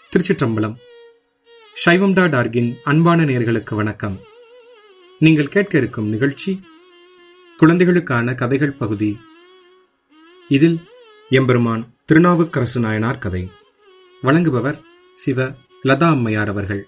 திருச்சிற்றம்பலம் சைவம் டாட் ஆர்கின் அன்பான நேர்களுக்கு வணக்கம் நீங்கள் கேட்க இருக்கும் நிகழ்ச்சி குழந்தைகளுக்கான கதைகள் பகுதி இதில் எம்பெருமான் திருநாவுக்கரசு நாயனார் கதை வழங்குபவர் சிவ லதா அம்மையார் அவர்கள்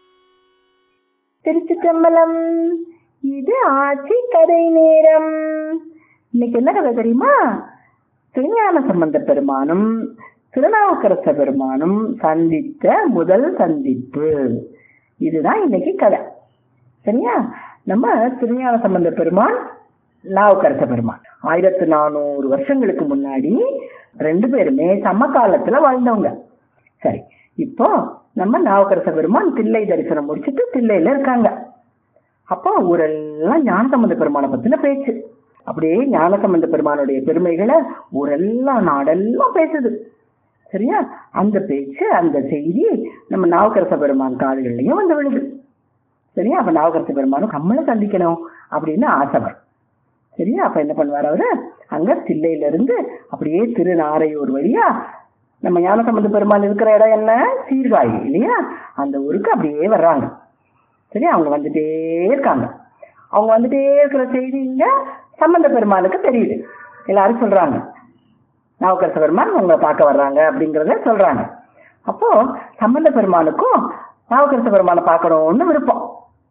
திருச்சிற்றம்பலம் இது ஆட்சி கதை நேரம் இன்னைக்கு என்ன கதை தெரியுமா திருஞான சம்பந்த பெருமானும் திருநாவுக்கரச பெருமானும் சந்தித்த முதல் சந்திப்பு இதுதான் இன்னைக்கு கதை சரியா நம்ம திருஞான சம்பந்த பெருமான் நாவுக்கரச பெருமான் ஆயிரத்து நானூறு வருஷங்களுக்கு முன்னாடி ரெண்டு பேருமே சமகாலத்துல வாழ்ந்தவங்க சரி இப்போ நம்ம நாவுக்கரச பெருமான் தில்லை தரிசனம் முடிச்சுட்டு தில்லையில இருக்காங்க அப்போ ஊரெல்லாம் ஞானசம்பந்த பெருமானை பத்தின பேச்சு அப்படியே ஞானசம்பந்த பெருமானுடைய பெருமைகளை ஊரெல்லாம் நாடெல்லாம் பேசுது சரியா அந்த பேச்சு அந்த செய்தி நம்ம நாவுக்கரச பெருமான் காதுகள்லயும் வந்து விழுது சரியா அப்ப நாவுக்கரச பெருமானும் நம்மள சந்திக்கணும் அப்படின்னு ஆசை வரும் சரியா அப்ப என்ன பண்ணுவார் அவரு அங்க தில்லையில இருந்து அப்படியே திருநாரையூர் வழியா நம்ம ஞானசம்பந்த பெருமான் இருக்கிற இடம் என்ன சீர்காழி இல்லையா அந்த ஊருக்கு அப்படியே வர்றாங்க சரி அவங்க வந்துட்டே இருக்காங்க அவங்க வந்துட்டே இருக்கிற செய்தி இங்க சம்பந்த பெருமானுக்கு தெரியுது எல்லாரும் சொல்றாங்க நாவுக்கரச பெருமான் உங்களை பார்க்க வர்றாங்க அப்படிங்கறத சொல்றாங்க அப்போ சம்பந்த பெருமானுக்கும் நாவுக்கரச பெருமானை பார்க்கணும்னு விருப்பம்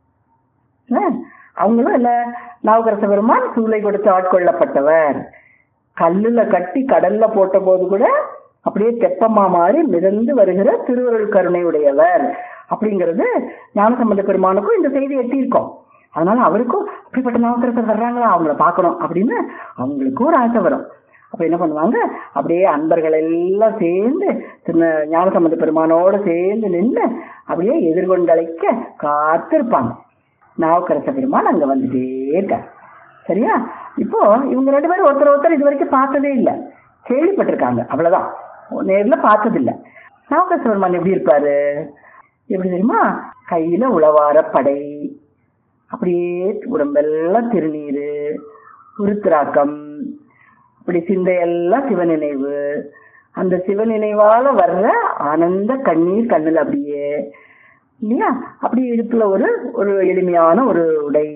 என்ன? அவங்களும் இல்ல நாவுக்கரச பெருமான் சூளை கொடுத்து ஆட்கொள்ளப்பட்டவர் கல்லுல கட்டி கடல்ல போட்ட போது கூட அப்படியே தெப்பமா மாறி மிதந்து வருகிற திருவருள் கருணை உடையவர் அப்படிங்கிறது ஞானசம்பந்த பெருமானுக்கும் இந்த செய்தி எட்டியிருக்கோம் அதனால அவருக்கும் அப்படிப்பட்ட நாவுக்கரசர் வர்றாங்களா அவங்கள பார்க்கணும் அப்படின்னு அவங்களுக்கும் ஒரு ஆசை வரும் அப்ப என்ன பண்ணுவாங்க அப்படியே அன்பர்கள் எல்லாம் சேர்ந்து திரு ஞானசம்பந்த பெருமானோட சேர்ந்து நின்று அப்படியே எதிர்கொண்டழைக்க காத்திருப்பாங்க நாவுக்கரச பெருமான் அங்க வந்துட்டே இருக்கார் சரியா இப்போ இவங்க ரெண்டு பேரும் ஒருத்தர் ஒருத்தர் இது வரைக்கும் பார்த்ததே இல்லை கேள்விப்பட்டிருக்காங்க அவ்வளவுதான் நேர்ல பார்த்தது இல்ல நாவுக்கரச பெருமான் எப்படி இருப்பாரு எப்படி தெரியுமா கையில உளவார படை அப்படியே உடம்பெல்லாம் திருநீரு உருத்திராக்கம் அப்படி சிந்தையெல்லாம் சிவநினைவு அந்த சிவநினைவால வர்ற ஆனந்த கண்ணீர் கண்ணுல அப்படியே இல்லையா அப்படி இடுப்புல ஒரு ஒரு எளிமையான ஒரு உடை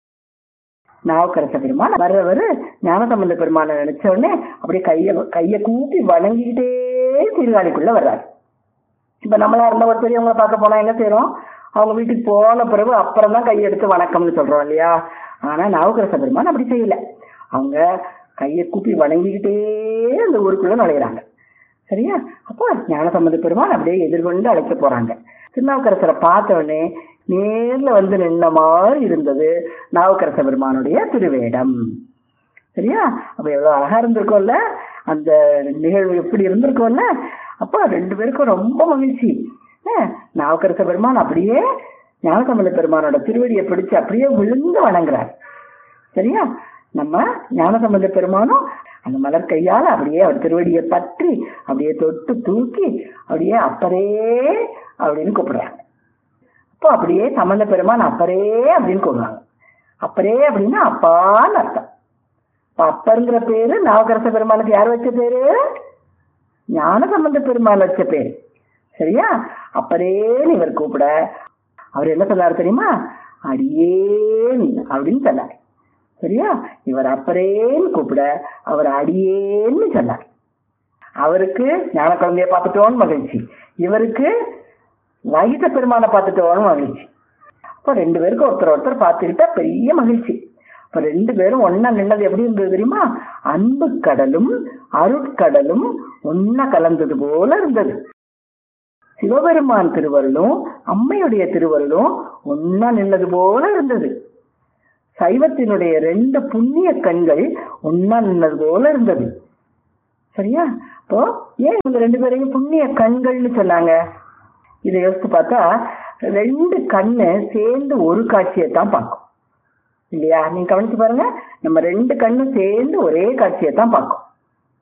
நாவுக்கரச பெருமான் வர்றவர் ஞானசம்பந்த பெருமானை நினைச்ச உடனே அப்படியே கைய கைய கூப்பி வணங்கிக்கிட்டே சீர்காழிக்குள்ள வர்றாரு இப்ப நம்மளா இருந்த ஒரு பெரியவங்களை பார்க்க போனா என்ன செய்யறோம் அவங்க வீட்டுக்கு போன பிறகு அப்புறம் தான் கையெடுத்து வணக்கம்னு சொல்றோம் இல்லையா ஆனா நாவுக்கரச பெருமான் அப்படி செய்யல அவங்க கையை கூப்பி வணங்கிக்கிட்டே அந்த ஊருக்குள்ள நுழையிறாங்க சரியா அப்போ ஞானசம்பந்த பெருமான் அப்படியே எதிர்கொண்டு அழைக்க போறாங்க திருநாவுக்கரசரை பார்த்த உடனே நேர்ல வந்து நின்ன மாதிரி இருந்தது நாவுக்கரச பெருமானுடைய திருவேடம் சரியா அப்ப எவ்வளவு அழகா இருந்திருக்கும்ல அந்த நிகழ்வு எப்படி இருந்திருக்கும்ல அப்போ ரெண்டு பேருக்கும் ரொம்ப மகிழ்ச்சி அஹ் நாவுக்கரச பெருமான் அப்படியே ஞானசம்பந்த பெருமானோட திருவடியை பிடிச்சு அப்படியே விழுந்து வணங்குறார் சரியா நம்ம ஞானசம்பந்த பெருமானும் அந்த மலர் கையால அப்படியே அவர் திருவடியை பற்றி அப்படியே தொட்டு தூக்கி அப்படியே அப்பரே அப்படின்னு கூப்பிடுறாங்க அப்போ அப்படியே சம்பந்த பெருமான் அப்பரே அப்படின்னு கூப்பிடுறாங்க அப்பரே அப்படின்னா அப்பான்னு அர்த்தம் இப்ப அப்பருங்கிற பேரு நாவக்கரச பெருமானுக்கு யார் வச்ச பேரு ஞான சம்பந்த பெருமாள் வச்ச பேரு சரியா அப்பரேன்னு இவர் கூப்பிட அவர் என்ன சொன்னார் தெரியுமா அடியேன் அப்படின்னு சொன்னார் சரியா இவர் அப்பரேன்னு கூப்பிட அவர் அடியேன்னு சொன்னார் அவருக்கு ஞான குழந்தைய பார்த்துட்டோன்னு மகிழ்ச்சி இவருக்கு வகித பெருமானை பார்த்துட்டோன்னு மகிழ்ச்சி அப்போ ரெண்டு பேருக்கும் ஒருத்தர் ஒருத்தர் பார்த்துக்கிட்டா பெரிய மகிழ்ச்சி இப்ப ரெண்டு பேரும் ஒன்னா நின்னது எப்படி இருந்தது தெரியுமா அன்பு கடலும் அருட்கடலும் ஒன்னா கலந்தது போல இருந்தது சிவபெருமான் திருவருளும் அம்மையுடைய திருவருளும் ஒன்னா நின்னது போல இருந்தது சைவத்தினுடைய ரெண்டு புண்ணிய கண்கள் ஒன்னா நின்னது போல இருந்தது சரியா இப்போ ஏன் இவங்க ரெண்டு பேரையும் புண்ணிய கண்கள்னு சொன்னாங்க இதை யோசித்து பார்த்தா ரெண்டு கண்ணு சேர்ந்து ஒரு காட்சியை தான் பார்க்கும் இல்லையா நீங்க கவனிச்சு பாருங்க நம்ம ரெண்டு கண்ணும் சேர்ந்து ஒரே காட்சியை தான் பார்க்கும்